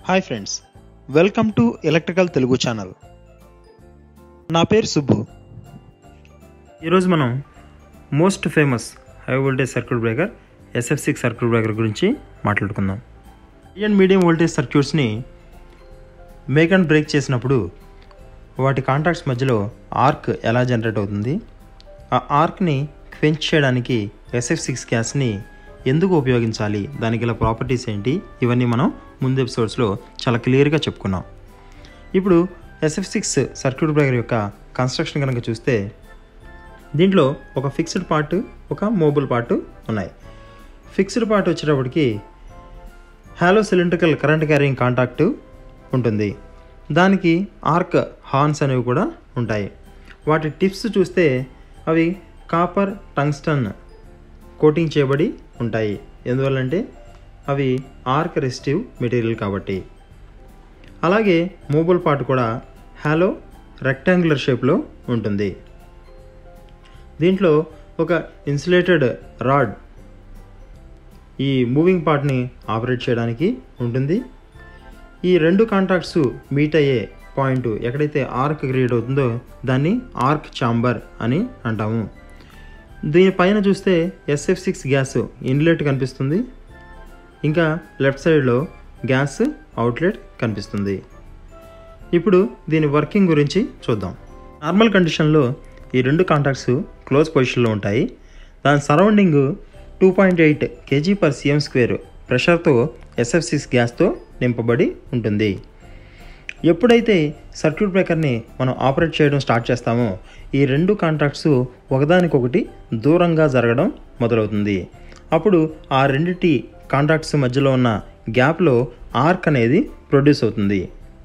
hi friends welcome to electrical Telugu channel నా పేరు సుబ్బు ఈరోజు మనం most famous high voltage circuit breaker SF six circuit breaker గురించి మాట్లాడుకుందాం హై అండ్ మీడియం వోల్టేజ్ సర్క్యూట్స్ని మేక్ అండ్ బ్రేక్ చేసినప్పుడు వాటి కాంటాక్ట్స్ మధ్యలో ఆర్క్ ఎలా జనరేట్ అవుతుంది ఆ ఆర్క్ని క్వెంచ్ చేయడానికి ఎస్ఎఫ్ సిక్స్ గ్యాస్ని ఎందుకు ఉపయోగించాలి దానికి గల ప్రాపర్టీస్ ఏంటి ఇవన్నీ మనం ముందు ఎపిసోడ్స్లో చాలా క్లియర్గా చెప్పుకున్నాం ఇప్పుడు ఎస్ఎఫ్ సిక్స్ సర్క్యూట్ బ్రేకర్ యొక్క కన్స్ట్రక్షన్ కనుక చూస్తే దీంట్లో ఒక ఫిక్స్డ్ పార్ట్ ఒక మోబుల్ పార్ట్ ఉన్నాయి ఫిక్స్డ్ పార్ట్ వచ్చేటప్పటికి hollow cylindrical current carrying contact ఉంటుంది దానికి ఆర్క్ హార్న్స్ అనేవి కూడా ఉంటాయి వాటి టిప్స్ చూస్తే అవి కాపర్ టంగ్స్టన్ కోటింగ్ చేయబడి ఉంటాయి ఎందువల్లంటే అవి ఆర్క్ రెసిస్టివ్ మెటీరియల్ కాబట్టి అలాగే మోబుల్ పార్ట్ కూడా హాలో రెక్టాంగులర్ షేప్లో ఉంటుంది దీంట్లో ఒక ఇన్సులేటెడ్ రాడ్ ఈ మూవింగ్ పార్ట్ని ఆపరేట్ చేయడానికి ఉంటుంది ఈ రెండు కాంటాక్ట్స్ మీట్ అయ్యే పాయింట్ ఎక్కడైతే ఆర్క్ క్రియేట్ అవుతుందో దాన్ని ఆర్క్ చాంబర్ అని అంటాము దీనిపైన చూస్తే ఎస్ఎఫ్ సిక్స్ గ్యాస్ ఇన్లెట్ కనిపిస్తుంది ఇంకా లెఫ్ట్ సైడ్లో గ్యాస్ అవుట్లెట్ కనిపిస్తుంది ఇప్పుడు దీని వర్కింగ్ గురించి చూద్దాం నార్మల్ కండిషన్లో ఈ రెండు కాంటాక్ట్స్ క్లోజ్ పొజిషన్లో ఉంటాయి దాని surrounding two point eight kg per cm square ప్రెషర్తో ఎస్ఎఫ్ సిక్స్ గ్యాస్తో నింపబడి ఉంటుంది ఎప్పుడైతే సర్క్యూట్ బ్రేకర్ని మనం ఆపరేట్ చేయడం స్టార్ట్ చేస్తామో ఈ రెండు కాంటాక్ట్స్ ఒకదానికొకటి దూరంగా జరగడం మొదలవుతుంది అప్పుడు ఆ రెండిటి కాంటాక్ట్స్ మధ్యలో ఉన్న గ్యాప్లో ఆర్క్ అనేది ప్రొడ్యూస్ అవుతుంది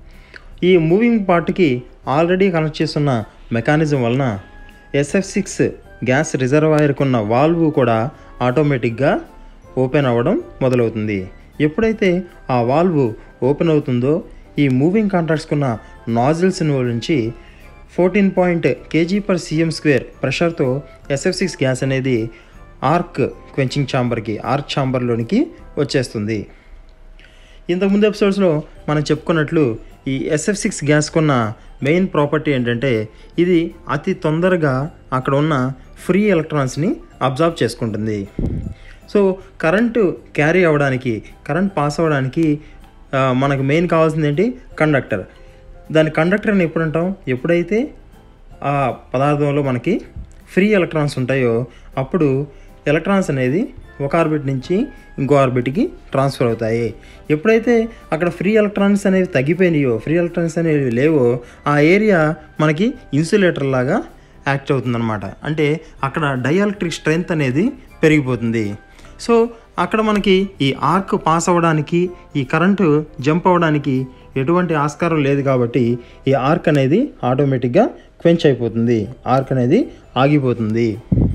ఈ మూవింగ్ పార్ట్కి ఆల్రెడీ కనెక్ట్ చేస్తున్న మెకానిజం వలన ఎస్ఎఫ్ సిక్స్ గ్యాస్ రిజర్వాయర్కి ఉన్న వాల్వ్ కూడా ఆటోమేటిక్గా ఓపెన్ అవ్వడం మొదలవుతుంది ఎప్పుడైతే ఆ వాల్వ్ ఓపెన్ అవుతుందో ఈ మూవింగ్ కాంట్రాక్ట్స్కున్న నాజిల్స్ నుంచి fourteen point kg per cm square ప్రెషర్తో ఎస్ఎఫ్ సిక్స్ గ్యాస్ అనేది ఆర్క్ క్వెంచింగ్ ఛాంబర్కి ఆర్క్ ఛాంబర్లోనికి వచ్చేస్తుంది ఇంతకుముందు ఎపిసోడ్స్లో మనం చెప్పుకున్నట్లు ఈ ఎస్ఎఫ్ సిక్స్ గ్యాస్కున్న మెయిన్ ప్రాపర్టీ ఏంటంటే ఇది అతి తొందరగా అక్కడ ఉన్న ఫ్రీ ఎలక్ట్రాన్స్ని అబ్జార్బ్ చేసుకుంటుంది సో కరెంటు క్యారీ అవ్వడానికి కరెంట్ పాస్ అవ్వడానికి ఆ, మనకు మెయిన్ కావాల్సింది ఏంటి కండక్టర్ దాని కండక్టర్ని ఎప్పుడు అంటాం ఎప్పుడైతే ఆ పదార్థంలో మనకి ఫ్రీ ఎలక్ట్రాన్స్ ఉంటాయో అప్పుడు ఎలక్ట్రాన్స్ అనేది ఒక ఆర్బిట్ నుంచి ఇంకో ఆర్బిట్కి ట్రాన్స్ఫర్ అవుతాయి ఎప్పుడైతే అక్కడ ఫ్రీ ఎలక్ట్రాన్స్ అనేవి తగ్గిపోయినాయో ఫ్రీ ఎలక్ట్రాన్స్ అనేవి లేవో ఆ ఏరియా మనకి ఇన్సులేటర్ లాగా యాక్ట్ అవుతుందన్నమాట అంటే అక్కడ డైఎలక్ట్రిక్ స్ట్రెంగ్త్ అనేది పెరిగిపోతుంది సో అక్కడ మనకి ఈ ఆర్క్ పాస్ అవ్వడానికి ఈ కరెంటు జంప్ అవ్వడానికి ఎటువంటి ఆస్కారం లేదు కాబట్టి ఈ ఆర్క్ అనేది ఆటోమేటిక్గా క్వెంచ్ అయిపోతుంది ఆర్క్ అనేది ఆగిపోతుంది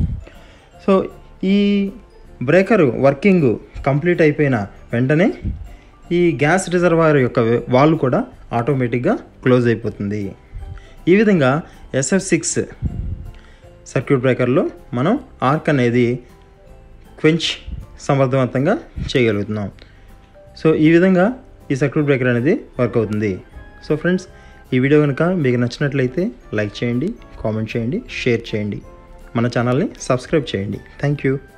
సో ఈ బ్రేకర్ వర్కింగ్ కంప్లీట్ అయిపోయిన వెంటనే ఈ గ్యాస్ రిజర్వాయర్ యొక్క వాల్ కూడా ఆటోమేటిక్గా క్లోజ్ అయిపోతుంది ఈ విధంగా ఎస్ఎఫ్ సిక్స్ సర్క్యూట్ బ్రేకర్లో మనం ఆర్క్ అనేది క్వెంచ్ సమర్థవంతంగా చేయగలుగుతున్నాం సో ఈ విధంగా ఈ సర్క్యూట్ బ్రేకర్ అనేది వర్క్ అవుతుంది సో ఫ్రెండ్స్ ఈ వీడియో కనుక మీకు నచ్చినట్లయితే లైక్ చేయండి కామెంట్ చేయండి షేర్ చేయండి మన ఛానల్ని సబ్స్క్రైబ్ చేయండి థ్యాంక్ యూ